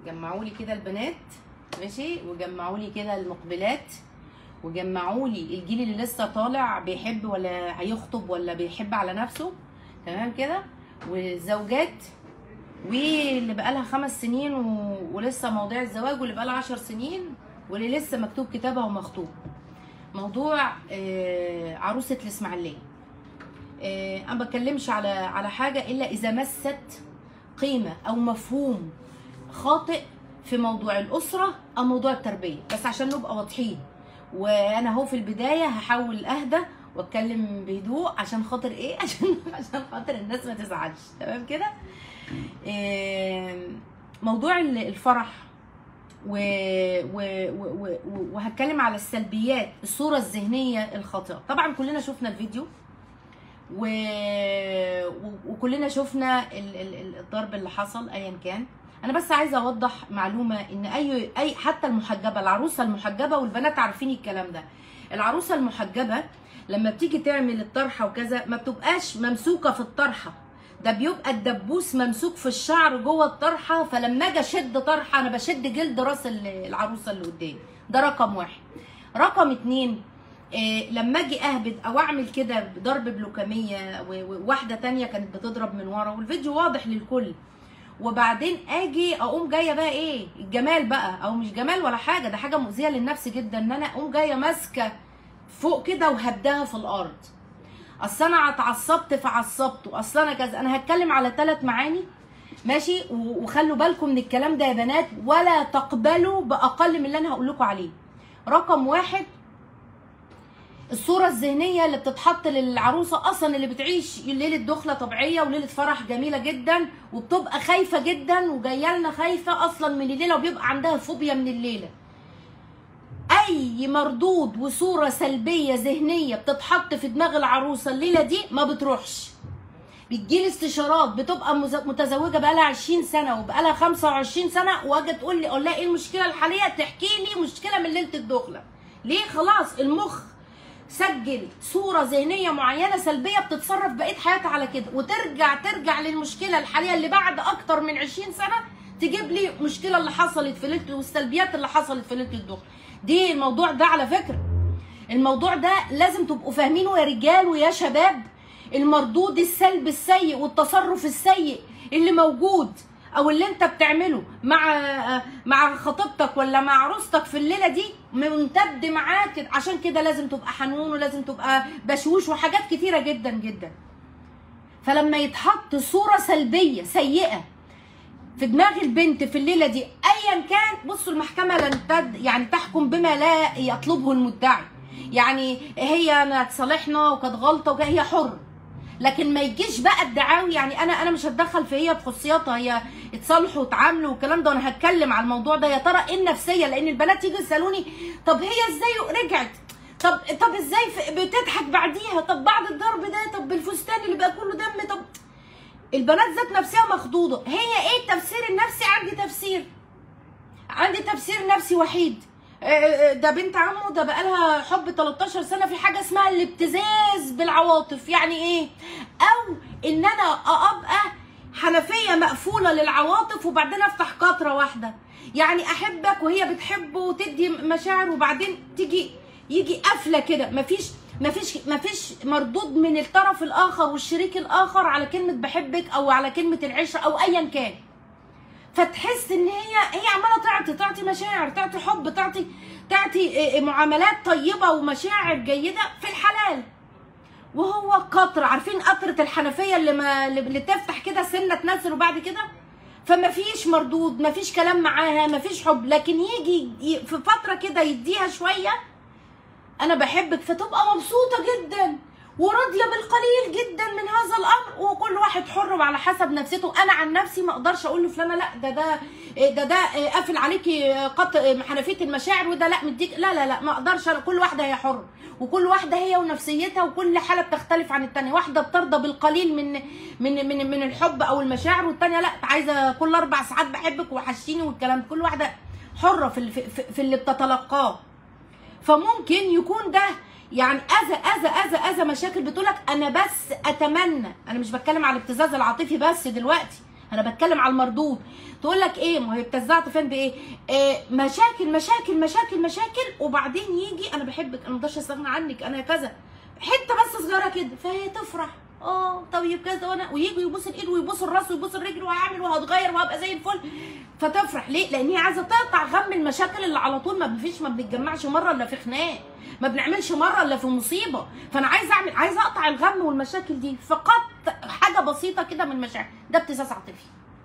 جمعوا لي كده البنات ماشي وجمعوا لي كده المقبلات وجمعوا لي الجيل اللي لسه طالع بيحب ولا هيخطب ولا بيحب على نفسه تمام كده والزوجات واللي بقالها خمس سنين و... ولسه مواضيع الزواج واللي بقالها عشر سنين واللي لسه مكتوب كتابها ومخطوب موضوع آه، عروسة الإسماعيلية آه، أنا ما بتكلمش على على حاجة إلا إذا مست قيمة أو مفهوم خاطئ في موضوع الأسرة أو موضوع التربية بس عشان نبقى واضحين وأنا أهو في البداية هحاول أهدى واتكلم بهدوء عشان خاطر ايه عشان عشان خاطر الناس ما تزعلش تمام كده آم، موضوع ال- الفرح و... و... و... و... وهتكلم على السلبيات الصورة الذهنية الخاطئة طبعا كلنا شفنا الفيديو و... و... وكلنا شفنا ال... ال... ال- الضرب اللي حصل ايا كان انا بس عايزه اوضح معلومه ان اي اي حتى المحجبه العروسه المحجبه والبنات عارفين الكلام ده العروسه المحجبه لما بتيجي تعمل الطرحه وكذا ما بتبقاش ممسوكه في الطرحه ده بيبقى الدبوس ممسوك في الشعر جوه الطرحه فلما اجي اشد طرحه انا بشد جلد راس ال- العروسه اللي قدامي ده رقم واحد رقم اتنين إيه لما اجي اهبد او اعمل كده ضرب بلوكاميه و- وواحده تانية كانت بتضرب من ورا والفيديو واضح للكل وبعدين اجي اقوم جايه بقى ايه الجمال بقى او مش جمال ولا حاجه ده حاجه مؤذيه للنفس جدا ان انا اقوم جايه ماسكه فوق كده وهبدها في الارض اصل انا اتعصبت فعصبت اصل انا كذا انا هتكلم على ثلاث معاني ماشي و- وخلوا بالكم من الكلام ده يا بنات ولا تقبلوا باقل من اللي انا هقول لكم عليه رقم واحد الصورة الذهنية اللي بتتحط للعروسة أصلا اللي بتعيش ليلة دخلة طبيعية وليلة فرح جميلة جدا وبتبقى خايفة جدا وجاية لنا خايفة أصلا من الليلة وبيبقى عندها فوبيا من الليلة أي مردود وصورة سلبية ذهنية بتتحط في دماغ العروسة الليلة دي ما بتروحش بتجيلي استشارات بتبقى مز- متزوجه بقالها 20 سنه وبقالها 25 سنه واجي تقول لي اقول لها ايه المشكله الحاليه تحكي لي مشكله من ليله الدخله ليه خلاص المخ سجل صوره ذهنيه معينه سلبيه بتتصرف بقيه حياتها على كده وترجع ترجع للمشكله الحاليه اللي بعد اكتر من 20 سنه تجيب لي المشكله اللي حصلت في ليله والسلبيات اللي حصلت في ليله الدخله دي الموضوع ده على فكره الموضوع ده لازم تبقوا فاهمينه يا رجال ويا شباب المردود السلبي السيء والتصرف السيء اللي موجود او اللي انت بتعمله مع مع خطيبتك ولا مع عروستك في الليله دي ممتد معاك عشان كده لازم تبقى حنون ولازم تبقى بشوش وحاجات كتيره جدا جدا فلما يتحط صوره سلبيه سيئه في دماغ البنت في الليله دي ايا كان بصوا المحكمه لن تد يعني تحكم بما لا يطلبه المدعي يعني هي انا تصالحنا وكانت غلطه وكده هي حر لكن ما يجيش بقى الدعاوي يعني انا انا مش هتدخل في هي بخصوصياتها هي اتصالحوا وتعاملوا والكلام ده وانا هتكلم على الموضوع ده يا ترى ايه النفسيه لان البنات يجوا يسالوني طب هي ازاي رجعت طب طب ازاي ف- بتضحك بعديها طب بعد الضرب ده طب بالفستان اللي بقى كله دم طب البنات ذات نفسها مخضوضه هي ايه التفسير النفسي عندي تفسير عندي تفسير نفسي وحيد آه، آه، ده بنت عمه ده بقالها حب 13 سنه في حاجه اسمها الابتزاز بالعواطف يعني ايه او ان انا ابقى حنفيه مقفوله للعواطف وبعدين افتح قطره واحده يعني احبك وهي بتحبه وتدي مشاعر وبعدين تيجي يجي قفله كده مفيش مفيش مفيش مردود من الطرف الاخر والشريك الاخر على كلمه بحبك او على كلمه العشره او ايا كان فتحس ان هي هي عماله تعطي تعطي مشاعر تعطي حب تعطي تعطي إيه، معاملات طيبه ومشاعر جيده في الحلال وهو قطر عارفين قطره الحنفيه اللي ما اللي تفتح كده سنه تنزل وبعد كده فما فيش مردود ما فيش كلام معاها ما فيش حب لكن يجي ي- في فتره كده يديها شويه انا بحبك فتبقى مبسوطه جدا وراضيه بالقليل جدا من هذا الامر وكل واحد حر وعلى حسب نفسيته انا عن نفسي ما اقدرش اقول لفلانه لا ده ده ده ده قافل عليكي قط حنفيه المشاعر وده لا مديك لا لا لا ما اقدرش أنا كل واحده هي حر وكل واحده هي ونفسيتها وكل حاله بتختلف عن التانيه واحده بترضى بالقليل من من من من الحب او المشاعر والتانيه لا عايزه كل اربع ساعات بحبك وحشيني والكلام ده. كل واحده حره في ال- في, في, في اللي بتتلقاه فممكن يكون ده يعني اذى اذى اذى اذى مشاكل بتقولك انا بس اتمنى انا مش بتكلم على الابتزاز العاطفي بس دلوقتي انا بتكلم على المردود تقول لك ايه ما هي بتزعت فين بايه إيه مشاكل مشاكل مشاكل مشاكل وبعدين يجي انا بحبك انا ما اقدرش استغنى عنك انا كذا حته بس صغيره كده فهي تفرح اه طيب كذا وانا ويجي يبوس الايد ويبوس الراس ويبوس الرجل وهعمل وهتغير وهبقى زي الفل فتفرح ليه؟ لان هي عايزه تقطع غم المشاكل اللي على طول ما فيش ما بنتجمعش مره الا في خناق ما بنعملش مره الا في مصيبه فانا عايزه اعمل عايزه اقطع الغم والمشاكل دي فقط حاجه بسيطه كده من المشاعر ده ابتزاز عاطفي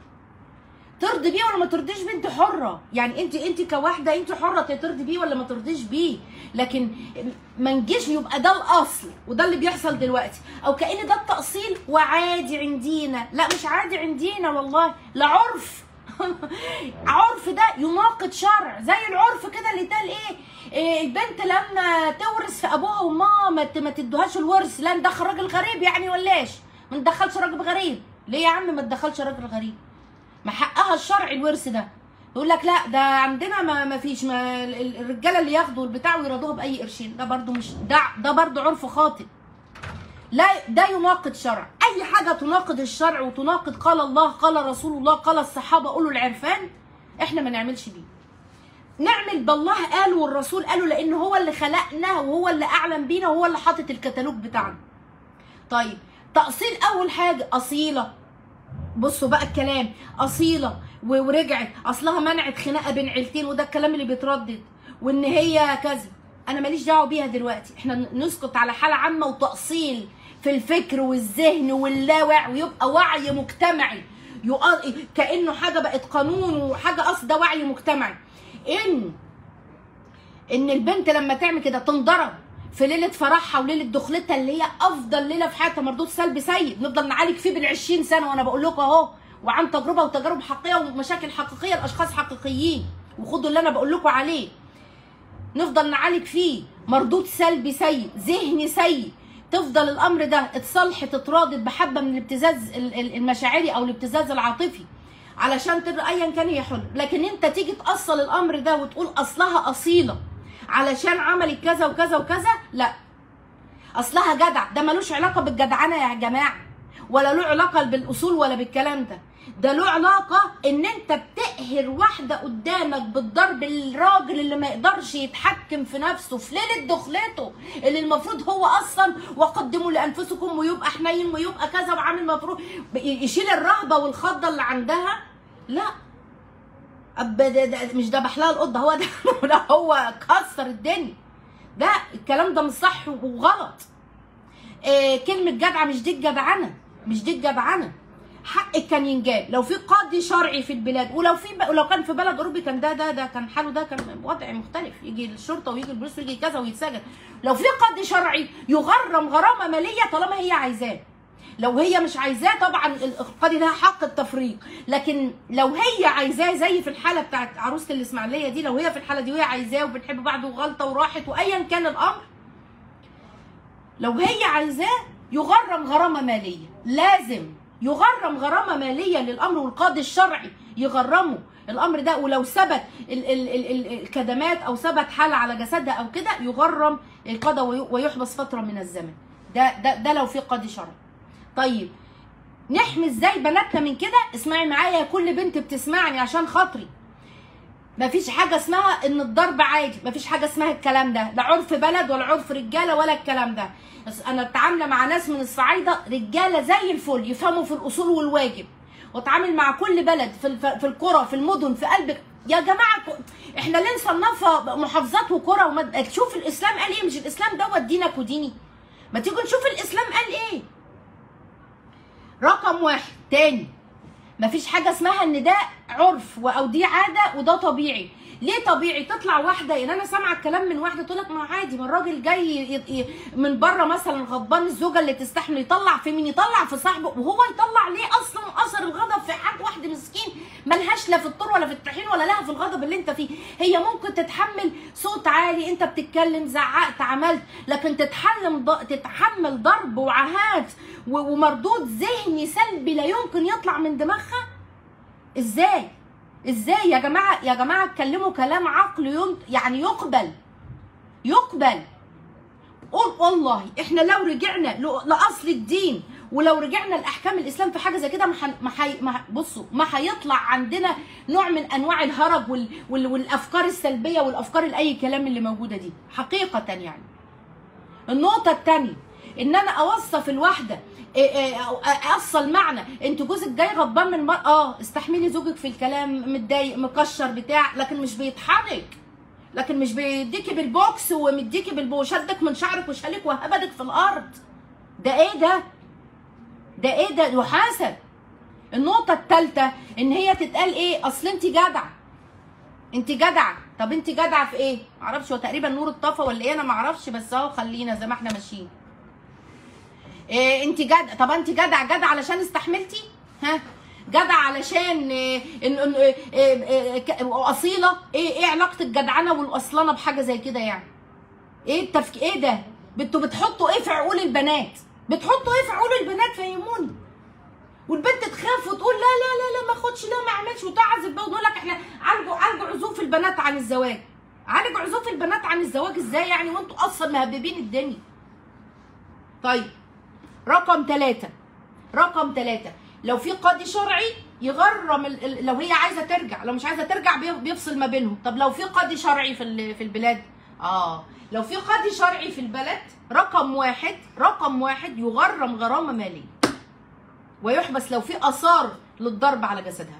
ترضي بيه ولا ما ترضيش بيه انت حره يعني انت انت كواحده انت حره ترضي بيه ولا ما ترضيش بيه لكن ما نجيش يبقى ده الاصل وده اللي بيحصل دلوقتي او كان ده التاصيل وعادي عندينا لا مش عادي عندينا والله لا عرف عرف ده يناقض شرع زي العرف كده اللي اتقال ايه, إيه البنت لما تورث في ابوها وامها ما ت- ما تدوهاش الورث لا ندخل راجل غريب يعني ولاش ما ندخلش راجل غريب ليه يا عم ما تدخلش راجل غريب ما حقها الشرعي الورث ده يقول لك لا ده عندنا ما, ما فيش ما ال- ال- الرجاله اللي ياخدوا البتاع ويرضوها باي قرشين ده برضو مش ده ده برضو عرف خاطئ لا ده يناقض شرع اي حاجه تناقض الشرع وتناقض قال الله قال رسول الله قال الصحابه قولوا العرفان احنا ما نعملش بيه نعمل بالله قال والرسول قالوا لان هو اللي خلقنا وهو اللي اعلم بينا وهو اللي حاطط الكتالوج بتاعنا طيب تأصيل اول حاجه اصيله بصوا بقى الكلام اصيله و- ورجعت اصلها منعت خناقه بين عيلتين وده الكلام اللي بيتردد وان هي كذا انا ماليش دعوه بيها دلوقتي احنا ن- نسكت على حاله عامه وتاصيل في الفكر والذهن واللاوعي ويبقى وعي مجتمعي يقا- كانه حاجه بقت قانون وحاجه اصل ده وعي مجتمعي ان ان البنت لما تعمل كده تنضرب في ليله فرحها وليله دخلتها اللي هي افضل ليله في حياتها مردود سلبي سيء نفضل نعالج فيه بال 20 سنه وانا بقول لكم اهو وعن تجربه وتجارب حقيقيه ومشاكل حقيقيه لاشخاص حقيقيين وخدوا اللي انا بقول لكم عليه نفضل نعالج فيه مردود سلبي سيء ذهني سيء تفضل الامر ده اتصلح تترادد بحبه من الابتزاز ال- ال- المشاعري او الابتزاز العاطفي علشان تبقى ايا كان هي حل لكن انت تيجي تاصل الامر ده وتقول اصلها اصيله علشان عملت كذا وكذا وكذا لا اصلها جدع ده ملوش علاقه بالجدعنه يا جماعه ولا له علاقه بالاصول ولا بالكلام ده ده له علاقه ان انت بتقهر واحده قدامك بالضرب الراجل اللي ما يقدرش يتحكم في نفسه في ليله دخلته اللي المفروض هو اصلا وقدموا لانفسكم ويبقى حنين ويبقى كذا وعامل مفروض يشيل الرهبه والخضه اللي عندها لا أب ده ده مش ده بحلها القطه هو ده ده هو كسر الدنيا ده الكلام ده مش صح وغلط إيه كلمه جدعه مش دي الجدعنه مش دي الجدعنه حقك كان ينجاب لو في قاضي شرعي في البلاد ولو في ب... ولو كان في بلد اوروبي كان ده ده ده كان حاله ده كان وضع مختلف يجي الشرطه ويجي البوليس ويجي كذا ويتسجن لو في قاضي شرعي يغرم غرامه ماليه طالما هي عايزاه لو هي مش عايزاه طبعا القاضي لها حق التفريق لكن لو هي عايزاه زي في الحاله بتاعت عروسه الاسماعيليه دي لو هي في الحاله دي وهي عايزاه وبتحب بعض وغلطه وراحت وايا كان الامر لو هي عايزاه يغرم غرامه ماليه لازم يغرم غرامه ماليه للامر والقاضي الشرعي يغرمه الامر ده ولو ثبت ال- ال- ال- ال- الكدمات او ثبت حاله على جسدها او كده يغرم القضاء وي- ويحبس فتره من الزمن ده ده ده لو في قاضي شرعي طيب نحمي ازاي بناتنا من كده اسمعي معايا يا كل بنت بتسمعني عشان خاطري مفيش حاجه اسمها ان الضرب عادي مفيش حاجه اسمها الكلام ده لا عرف بلد ولا عرف رجاله ولا الكلام ده بس انا بتعامل مع ناس من الصعايده رجاله زي الفل يفهموا في الاصول والواجب واتعامل مع كل بلد في الف- في القرى في المدن في قلب يا جماعه ك- احنا ليه نصنفها محافظات وقرى ومد... تشوف الاسلام قال ايه مش الاسلام دوت دينك وديني ما تيجوا نشوف الاسلام قال ايه رقم واحد تاني مفيش حاجه اسمها ان ده عرف و- او دي عاده وده طبيعي ليه طبيعي تطلع واحده يعني انا سامعه الكلام من واحده تقول لك ما عادي ما الراجل جاي ي- ي- من بره مثلا غضبان الزوجه اللي تستحمل يطلع في مين يطلع في صاحبه وهو يطلع ليه اصلا اثر الغضب في حق واحد مسكين ملهاش لا في الطور ولا في الطحين ولا لها في الغضب اللي انت فيه هي ممكن تتحمل صوت عالي انت بتتكلم زعقت عملت لكن تتحمل ض- تتحمل ضرب وعهات و- ومردود ذهني سلبي لا يمكن يطلع من دماغها ازاي ازاي يا جماعه يا جماعه اتكلموا كلام عقل يم... يعني يقبل يقبل قول والله احنا لو رجعنا ل- لاصل الدين ولو رجعنا لاحكام الاسلام في حاجه زي كده ما حن- ما حي... ما بصوا ما هيطلع عندنا نوع من انواع الهرج وال... وال... والافكار السلبيه والافكار الاي كلام اللي موجوده دي حقيقه يعني النقطه الثانيه ان انا اوصف الواحده إيه إيه أو اوصل معنى انت جوزك جاي غضبان من مر... اه استحملي زوجك في الكلام متضايق مكشر بتاع لكن مش بيتحرك لكن مش بيديكي بالبوكس ومديكي بالبو شدك من شعرك وشالك وهبدك في الارض ده ايه ده ده ايه ده يحاسب النقطة الثالثة ان هي تتقال ايه اصل انت جدعة انت جدعة طب انت جدعة في ايه معرفش هو تقريبا نور الطفا ولا ايه انا معرفش بس اهو خلينا زي ما احنا ماشيين إيه انت جدع طب انت جدع جدع علشان استحملتي ها جدع علشان إيه إن إن إيه إيه إيه ك- اصيله ايه ايه علاقه الجدعنه والاصلانه بحاجه زي كده يعني ايه التفك ايه ده انتوا بتحطوا ايه في عقول البنات بتحطوا ايه في عقول البنات فهموني والبنت تخاف وتقول لا لا لا لا ما اخدش لا ما اعملش وتعذب بقى ونقول لك احنا عالجوا عالجوا عزوف البنات عن الزواج عالجوا عزوف البنات عن الزواج ازاي يعني وانتوا اصلا مهببين الدنيا طيب رقم ثلاثة رقم ثلاثة لو في قاضي شرعي يغرم ال- ال- لو هي عايزه ترجع لو مش عايزه ترجع بي- بيفصل ما بينهم طب لو في قاضي شرعي في ال- في البلاد اه لو في قاضي شرعي في البلد رقم واحد رقم واحد يغرم غرامه ماليه ويحبس لو في اثار للضرب على جسدها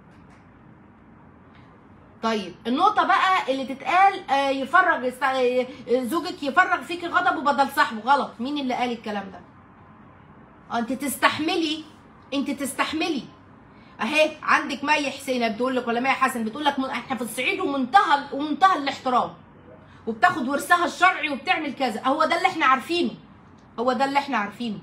طيب النقطة بقى اللي تتقال آه، يفرغ يست- آه، زوجك يفرغ فيكي غضبه بدل صاحبه غلط مين اللي قال الكلام ده؟ آه، انت تستحملي انت تستحملي اهي عندك مي حسينه بتقول لك ولا مي حسن بتقول لك من- احنا في الصعيد ومنتهى ومنتهى الاحترام وبتاخد ورثها الشرعي وبتعمل كذا هو ده اللي احنا عارفينه هو ده اللي احنا عارفينه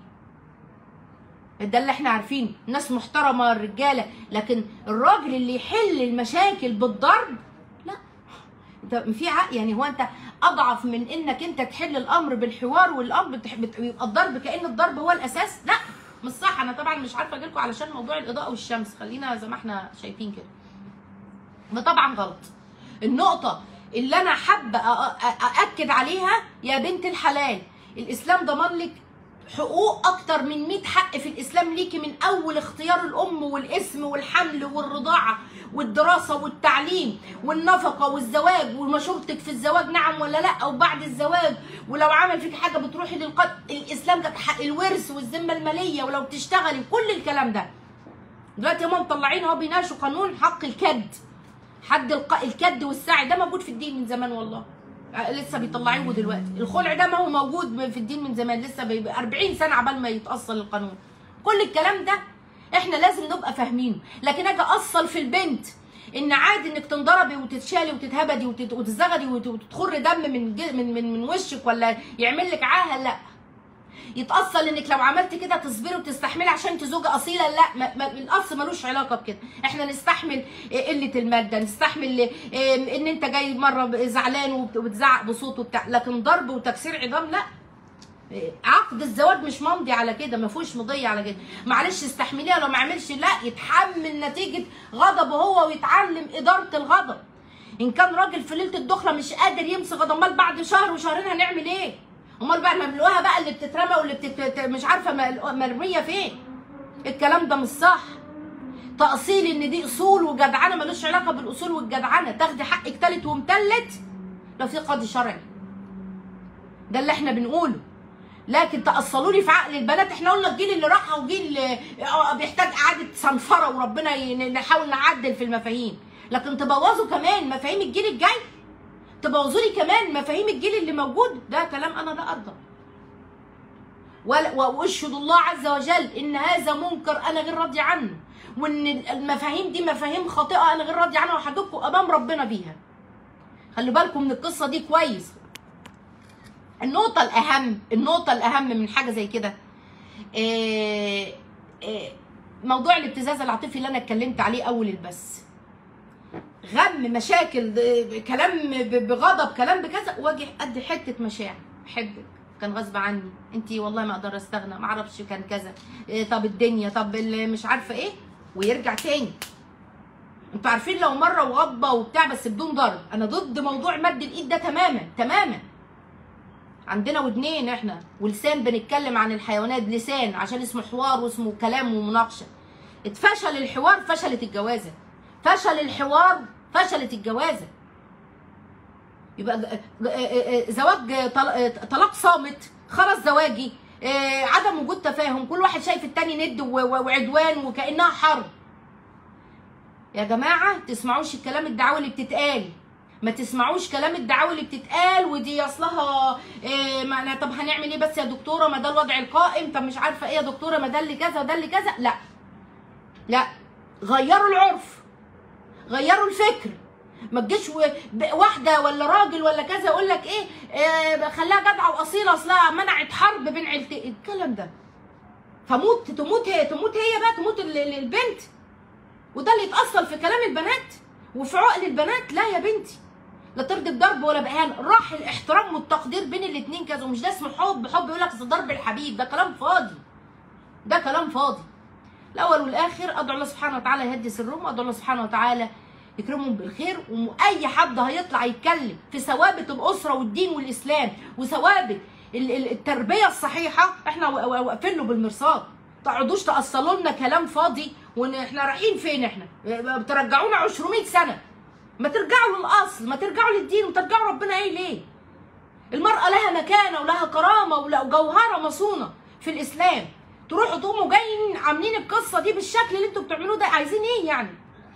ده اللي احنا عارفينه ناس محترمه الرجاله لكن الراجل اللي يحل المشاكل بالضرب لا انت في عقل يعني هو انت اضعف من انك انت تحل الامر بالحوار والامر بتح- بت- يبقى الضرب كان الضرب هو الاساس لا مش صح انا طبعا مش عارفه اجيلكم علشان موضوع الاضاءه والشمس خلينا زي ما احنا شايفين كده ده طبعا غلط النقطه اللي انا حابه أ- أ- ااكد عليها يا بنت الحلال الاسلام ضمن لك حقوق اكتر من 100 حق في الاسلام ليكي من اول اختيار الام والاسم والحمل والرضاعه والدراسه والتعليم والنفقه والزواج ومشورتك في الزواج نعم ولا لا او بعد الزواج ولو عمل فيك حاجه بتروحي للقتل الاسلام جاب حق الورث والذمه الماليه ولو بتشتغلي كل الكلام ده دلوقتي هم مطلعين اهو بيناقشوا قانون حق الكد حد الق... الكد والسعي ده موجود في الدين من زمان والله آه، لسه بيطلعوه دلوقتي الخلع ده ما هو موجود في الدين من زمان لسه بي... 40 سنه عبال ما يتاصل القانون كل الكلام ده احنا لازم نبقى فاهمينه لكن اجي اصل في البنت ان عادي انك تنضربي وتتشالي وتتهبدي وتت- وتتزغدي وت- وتخر دم من ج- من من, من وشك ولا يعمل لك عاهه لا يتأصل انك لو عملت كده تصبري وتستحملي عشان انت زوجة اصيلة لا ما ما الاصل ملوش علاقة بكده احنا نستحمل إيه، قلة المادة نستحمل إيه، ان انت جاي مرة زعلان وبت- وبتزعق بصوت وبتاع لكن ضرب وتكسير عظام لا إيه، عقد الزواج مش ممضي على كده ما فيهوش مضي على كده معلش استحمليها لو ما عملش لا يتحمل نتيجة غضبه هو ويتعلم إدارة الغضب ان كان راجل في ليله الدخله مش قادر يمسك غضب امال بعد شهر وشهرين هنعمل ايه امال بقى مملوها بقى اللي بتترمى واللي بتت... مش عارفه مل- مرميه فين الكلام ده مش صح تأصيل ان دي اصول وجدعنه ملوش علاقه بالاصول والجدعنه تاخدي حقك تالت ومتلت لو في قاضي شرعي ده اللي احنا بنقوله لكن تأصلوا لي في عقل البنات احنا قلنا الجيل اللي راح وجيل آه، بيحتاج اعاده صنفره وربنا ي- نحاول نعدل في المفاهيم لكن تبوظوا كمان مفاهيم الجيل الجاي تبوظوا لي كمان مفاهيم الجيل اللي موجود ده كلام انا لا ارضى ولا- واشهد الله عز وجل ان هذا منكر انا غير راضي عنه وان المفاهيم دي مفاهيم خاطئه انا غير راضي عنها وهحججكم امام ربنا بيها خلوا بالكم من القصه دي كويس النقطه الاهم النقطه الاهم من حاجه زي كده إيه إيه موضوع الابتزاز العاطفي اللي انا اتكلمت عليه اول البث غم مشاكل د- كلام ب- بغضب كلام بكذا واجي ادي حته مشاعر بحبك كان غصب عني انت والله ما اقدر استغنى ما اعرفش كان كذا إيه طب الدنيا طب ال- مش عارفه ايه ويرجع تاني انتوا عارفين لو مره وغضبه وبتاع بس بدون ضرب انا ضد موضوع مد الايد ده تماما تماما عندنا ودنين احنا ولسان بنتكلم عن الحيوانات لسان عشان اسمه حوار واسمه كلام ومناقشه اتفشل الحوار فشلت الجوازه فشل الحوار فشلت الجوازه يبقى ج- ج- اه- اه- زواج طل- طلاق صامت خرس زواجي اه، عدم وجود تفاهم كل واحد شايف التاني ند و- و- وعدوان وكانها حرب يا جماعه تسمعوش الكلام الدعاوي اللي بتتقال ما تسمعوش كلام الدعاوي اللي بتتقال ودي اصلها إيه ما أنا- طب هنعمل ايه بس يا دكتوره ما ده الوضع القائم طب مش عارفه ايه يا دكتوره ما ده اللي كذا وده اللي كذا لا لا غيروا العرف غيروا الفكر ما تجيش و- ب- واحده ولا راجل ولا كذا يقول لك ايه, إيه خليها جدعه واصيله اصلها منعت حرب بين عيلتين الكلام ده فموت تموت هي تموت هي بقى تموت ال- ال- البنت وده اللي يتاصل في كلام البنات وفي عقل البنات لا يا بنتي لا ترضي بضرب ولا باهان راح الاحترام والتقدير بين الاتنين كذا ومش ده اسمه حب حب يقول لك أصل ضرب الحبيب ده كلام فاضي ده كلام فاضي الاول والاخر ادعو الله سبحانه وتعالى يهدي سرهم وادعو الله سبحانه وتعالى يكرمهم بالخير واي حد هيطلع يتكلم في ثوابت الاسره والدين والاسلام وثوابت ال- ال- التربيه الصحيحه احنا وا- وا- واقفين له بالمرصاد ما تقعدوش تاصلوا لنا كلام فاضي وان احنا رايحين فين احنا بترجعونا 200 سنه ما ترجعوا للاصل ما ترجعوا للدين وترجعوا ربنا ايه ليه المرأة لها مكانة ولها كرامة ولا- وجوهرة مصونة في الإسلام تروحوا تقوموا جايين عاملين القصة دي بالشكل اللي انتوا بتعملوه ده عايزين ايه يعني؟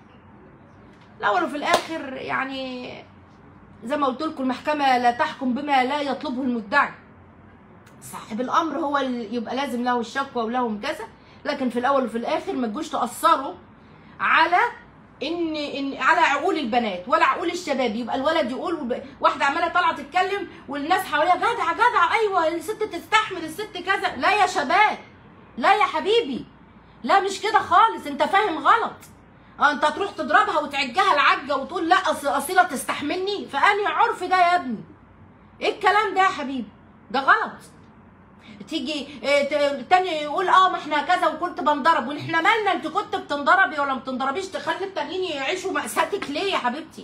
الأول وفي الآخر يعني زي ما قلت لكم المحكمة لا تحكم بما لا يطلبه المدعي صاحب الأمر هو اللي يبقى لازم له الشكوى وله كذا لكن في الأول وفي الآخر ما تجوش تأثروا على ان ان على عقول البنات ولا عقول الشباب يبقى الولد يقول وب- واحده عماله طالعه تتكلم والناس حواليها جدع جدع ايوه الست تستحمل الست كذا لا يا شباب لا يا حبيبي لا مش كده خالص انت فاهم غلط اه انت تروح تضربها وتعجها العجه وتقول لا أص- اصيله تستحملني فانهي عرف ده يا ابني ايه الكلام ده يا حبيبي ده غلط تيجي اه، ت- التاني يقول اه ما احنا كذا وكنت بنضرب واحنا مالنا انت كنت بتنضربي ولا ما بتنضربيش تخلي التانيين يعيشوا مأساتك ليه يا حبيبتي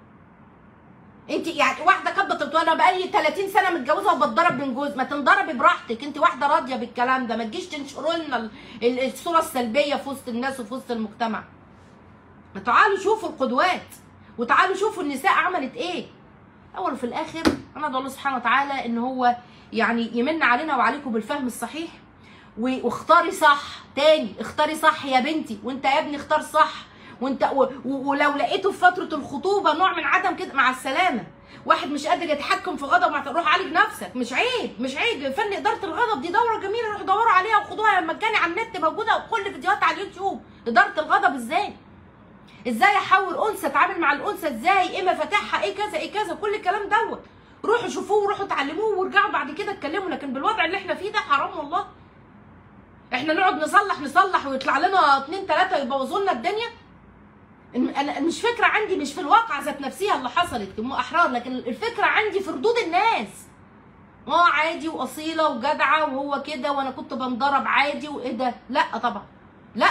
انت يعني واحده كانت بتقول انا بقالي 30 سنه متجوزه وبتضرب من جوز ما تنضربي براحتك انت واحده راضيه بالكلام ده ما تجيش تنشروا لنا ال- ال- الصوره السلبيه في وسط الناس وفي وسط المجتمع ما تعالوا شوفوا القدوات وتعالوا شوفوا النساء عملت ايه اول وفي الاخر انا ادعو الله سبحانه وتعالى ان هو يعني يمن علينا وعليكم بالفهم الصحيح و- واختاري صح تاني اختاري صح يا بنتي وانت يا ابني اختار صح وانت و... و... ولو لقيته في فتره الخطوبه نوع من عدم كده مع السلامه واحد مش قادر يتحكم في غضب مع روح عالج نفسك مش عيب مش عيب فن اداره الغضب دي دوره جميله روحوا دوروا عليها وخدوها مجاني على النت موجوده وكل فيديوهات على اليوتيوب اداره الغضب ازاي ازاي احول انثى اتعامل مع الانثى ازاي ايه مفاتيحها ايه كذا ايه كذا كل الكلام دوت روحوا شوفوه وروحوا اتعلموه وارجعوا بعد كده اتكلموا لكن بالوضع اللي احنا فيه ده حرام والله احنا نقعد نصلح نصلح ويطلع لنا اتنين تلاته يبوظوا لنا الدنيا الم- انا مش فكره عندي مش في الواقع ذات نفسها اللي حصلت هم احرار لكن الفكره عندي في ردود الناس اه عادي واصيله وجدعه وهو كده وانا كنت بنضرب عادي وايه ده لا طبعا لا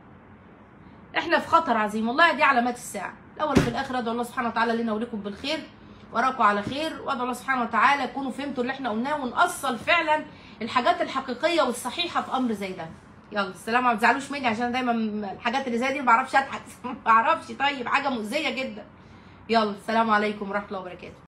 احنا في خطر عظيم والله دي علامات الساعه الاول وفي الاخر ادعو الله سبحانه وتعالى لنا ولكم بالخير واراكم على خير وادعو الله سبحانه وتعالى تكونوا فهمتوا اللي احنا قلناه ونأصل فعلا الحاجات الحقيقيه والصحيحه في امر زي ده يلا السلام ما تزعلوش مني عشان دايما الحاجات اللي زي دي ما بعرفش اضحك ما بعرفش طيب حاجه مؤذيه جدا يلا السلام عليكم ورحمه الله وبركاته